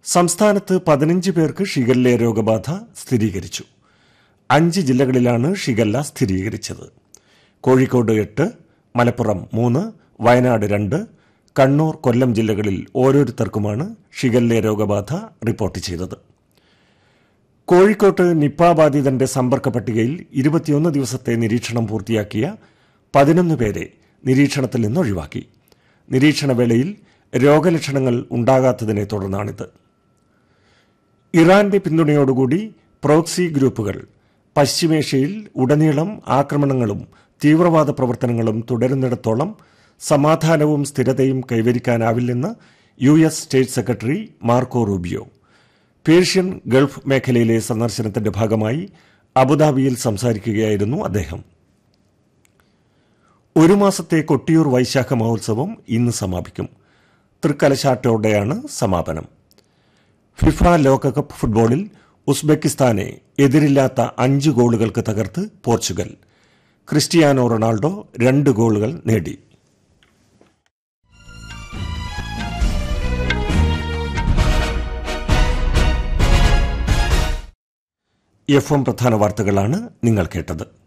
സംസ്ഥാനത്ത് പതിനഞ്ച് പേർക്ക് ഷിഗല്ല രോഗബാധ സ്ഥിരീകരിച്ചു അഞ്ച് ജില്ലകളിലാണ് ഷിഗല്ല സ്ഥിരീകരിച്ചത് കോഴിക്കോട് എട്ട് മലപ്പുറം മൂന്ന് വയനാട് രണ്ട് കണ്ണൂർ കൊല്ലം ജില്ലകളിൽ ഓരോരുത്തർക്കുമാണ് ഷിഗല്ല രോഗബാധ റിപ്പോർട്ട് ചെയ്തത് കോഴിക്കോട്ട് നിപ്പ ബാധിതന്റെ സമ്പർക്ക പട്ടികയിൽ ഇരുപത്തിയൊന്ന് ദിവസത്തെ നിരീക്ഷണം പൂർത്തിയാക്കിയ പതിനൊന്ന് പേരെ നിരീക്ഷണത്തിൽ നിന്ന് ഒഴിവാക്കി നിരീക്ഷണ വേളയിൽ രോഗലക്ഷണങ്ങൾ ഉണ്ടാകാത്തതിനെ തുടർന്നാണിത് ഇറാന്റെ പിന്തുണയോടുകൂടി പ്രോക്സി ഗ്രൂപ്പുകൾ പശ്ചിമേഷ്യയിൽ ഉടനീളം ആക്രമണങ്ങളും തീവ്രവാദ പ്രവർത്തനങ്ങളും തുടരുന്നിടത്തോളം സമാധാനവും സ്ഥിരതയും കൈവരിക്കാനാവില്ലെന്ന് U S state secretary Marco Rubio Persian Gulf മേഖലയിലെ സന്ദർശനത്തിന്റെ ഭാഗമായി അബുദാബിയിൽ സംസാരിക്കുകയായിരുന്നു അദ്ദേഹം ഒരു മാസത്തെ കൊട്ടിയൂർ വൈശാഖ മഹോത്സവം ഇന്ന് സമാപിക്കും തൃക്കലശാട്ടോടെയാണ് സമാപനം ഫിഫ ലോകകപ്പ് ഫുട്ബോളിൽ ഉസ്ബെക്കിസ്ഥാനെ എതിരില്ലാത്ത അഞ്ച് ഗോളുകൾക്ക് തകർത്ത് പോർച്ചുഗൽ ക്രിസ്റ്റിയാനോ റൊണാൾഡോ രണ്ട് ഗോളുകൾ നേടി എഫ് എം പ്രധാന വാർത്തകളാണ് നിങ്ങൾ കേട്ടത്